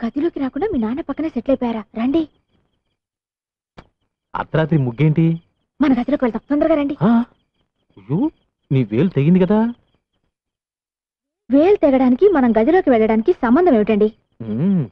గదిలోకి రాకుండా మీ నాన్న పక్కనే సెటిల్ అయిపోయారా రండి అర్ధరాత్రి ముగ్గేంటి మన గదిలోకి వెళ్తాం తొందరగా రండి ఆ? అయ్యో నీ వేలు తెగింది కదా వేలు తెగడానికి మనం గదిలోకి వెళ్ళడానికి సంబంధం ఏమిటండి ఉమ్.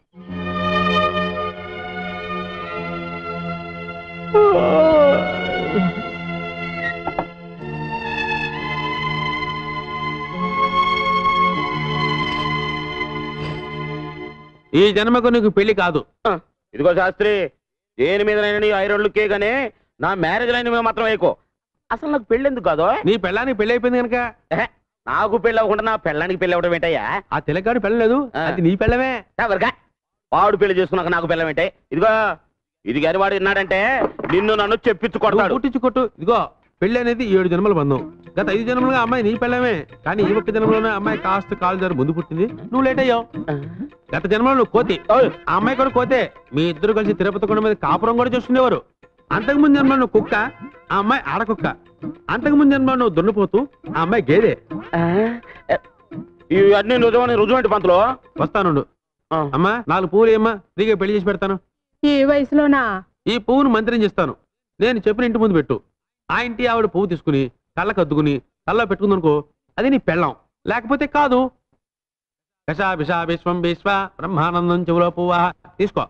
ఈ జన్మకు నీకు పెళ్లి కాదు ఇదిగో శాస్త్రి దేని మీద నీ ఐరోళ్ళకే గానీ నా మ్యారేజ్ లైన్ మీద మాత్రం వేయకో అసలు నాకు పెళ్లి ఎందుకు కాదు నీ పెళ్ళానికి పెళ్లి అయిపోయింది కనుక ఎహె, నాకు పెళ్లి అవ్వకుండా నా పెళ్ళానికి పెళ్లి అవ్వడం ఏంటయ్యా ఆ తెలగాడు పెళ్ళలేదు ఆ. అది నీ పెళ్ళమే ఎవరికా వాడు పెళ్లి చేసుకున్నాక నాకు పెళ్ళం ఏంటే ఇదిగో ఇది గాని వాడు విన్నాడంటే నిన్ను నన్ను చెప్పించు కొడతాడు పుట్టించి కొట్టు ఇదిగో పెళ్లి అనేది ఏడు జన్మల బంధం గత ఐదు జన్మలుగా అమ్మాయి నీ పెళ్ళమే కానీ ఈ ఒక్క జన్మలోనే అమ్మాయి కాస్త కాలు జారి ముందు పుట్టింది నువ్వు లేట్ అయ్యావు గత జన్మలో నువ్వు కోతి ఓయ్, ఆ అమ్మాయి కూడా కోతే మీ ఇద్దరు కలిసి తిరుపతి కొండ మీద కాపురం కూడా చూసుకునేవారు అంతకుముందు జన్మలో నువ్వు కుక్క ఆ అమ్మాయి ఆడకుక్క అంతకుముందు జన్మలో నువ్వు దున్నపోతూ ఆ అమ్మాయి గేదె ఆ, ఎ, ఇవన్నీ నిజమని రుజువేంటి పంతులు వస్తానుండు ఆ. అమ్మా నాలుగు పువ్వులు ఏమ్మా ఫ్రీగా పెళ్లి చేసి పెడతాను ఈ వయసులోనా ఈ పువ్వును మంత్రం చేస్తాను నేను చెప్పిన ఇంటి ముందు పెట్టు ఆ ఇంటి ఆవిడ పువ్వు తీసుకుని కళ్ళకు అద్దుకుని కళ్ళలో పెట్టుకుంది అనుకో అది నీ పెళ్ళం లేకపోతే కాదు కషా విషా విశ్వం విశ్వ బ్రహ్మానందం చెవులో పువ్వా తీసుకో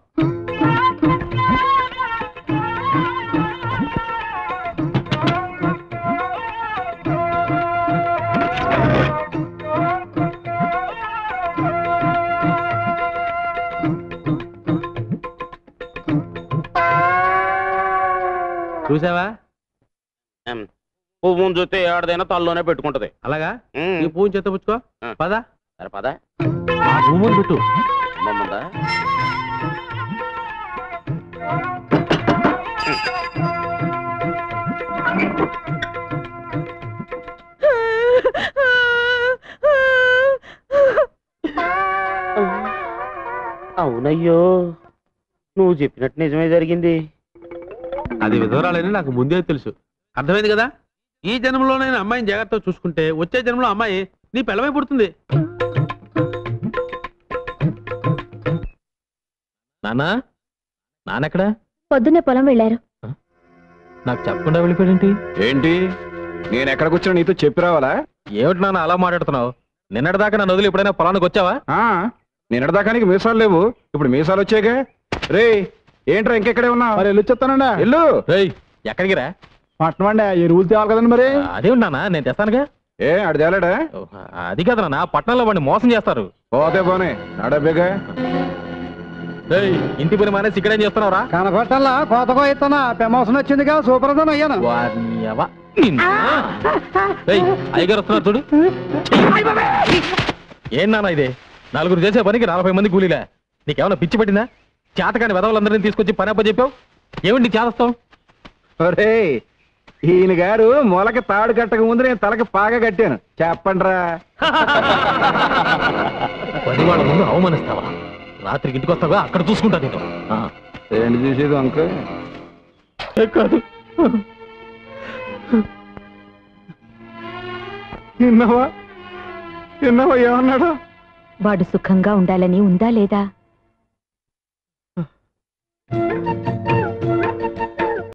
చూసావా పువ్వును చూస్తే ఏడదైనా తల్లోనే పెట్టుకుంటది అలాగా ఉమ్, ఈ పువ్వుని చేత పుచ్చుకో ఆ. పదా సరే పద ఆ పువ్వుని పెట్టు అమ్మమ్మందా అవునయ్యో నువ్వు చెప్పినట్టు నిజమే జరిగింది అది విధవరాలని నాకు ముందే తెలుసు అర్థమైంది కదా ఈ జన్మలో నేను అమ్మాయిని జాగ్రత్తగా చూసుకుంటే వచ్చే జన్మలో అమ్మాయి నీ పిల్లమై పుడుతుంది నానా నానెక్కడా పొద్దున్నే పొలం వెళ్ళారు నాకు చెప్పకుండా వెళ్ళిపోయాడేంటి ఏంటి నేను ఎక్కడ కూర్చున్నా నీతో చెప్పి రావాలా ఏమిటి నాన్న అలా మాట్లాడుతున్నావు నిన్నటిదాకా నన్ను వదిలి ఎప్పుడైనా పొలానికి వచ్చావా ఆ నిన్నటిదాకా నీకు మీసాలు లేవు ఇప్పుడు మీసాలు వచ్చాగా రే ఏంట్రా ఇంకెక్కడే ఉన్నావు మరి వెళ్ళి చెప్తానండి ఎల్లు రేయ్ ఎక్కడికి రా పట్టణం అండి ఎరువులు తేవాలి కదండి మరి అదేమిటి నాన్న నేను తెస్తానుగా ఏ ఆడు తేలాడా ఓ, అది కాదు నాన్న పట్టణంలో వాడిని మోసం చేస్తారు పోతే పోనే నడబేగా రేయ్ ఇంటి పని మానేసి ఇక్కడేం చేస్తున్నావురా కనపట్టల్లా కోతకో ఇస్తున్నా ప్రమోషన్ వచ్చిందిగా సూపర్ అయ్యాను వారిని ఎవ- నిన్ను. రేయ్, అయ్యగారు వస్తున్నారు చూడు ఏం నాన్న ఇది నలుగురు చేసే పనికి నలభై మంది కూలీలే నీకేమైనా పిచ్చి పట్టిందా చేతకాని వెదవులందరినీ తీసుకొచ్చి పని అప్ప చెప్పావు ఏమిటి చేస్తాం ఒరే ఈయన గారు మొలక తాడు కట్టక ముందు నేను తలకి పాగా కట్టాను చెప్పండిరా పది వాళ్ళ ముందు అవమానిస్తావా రాత్రికి ఇంటికి వస్తావా అక్కడ చూసుకుంటా నేను ఆ. ఏంటి చూసేది అంక కాదు విన్నావా విన్నావా ఏమన్నాడు వాడు సుఖంగా ఉండాలని ఉందా లేదా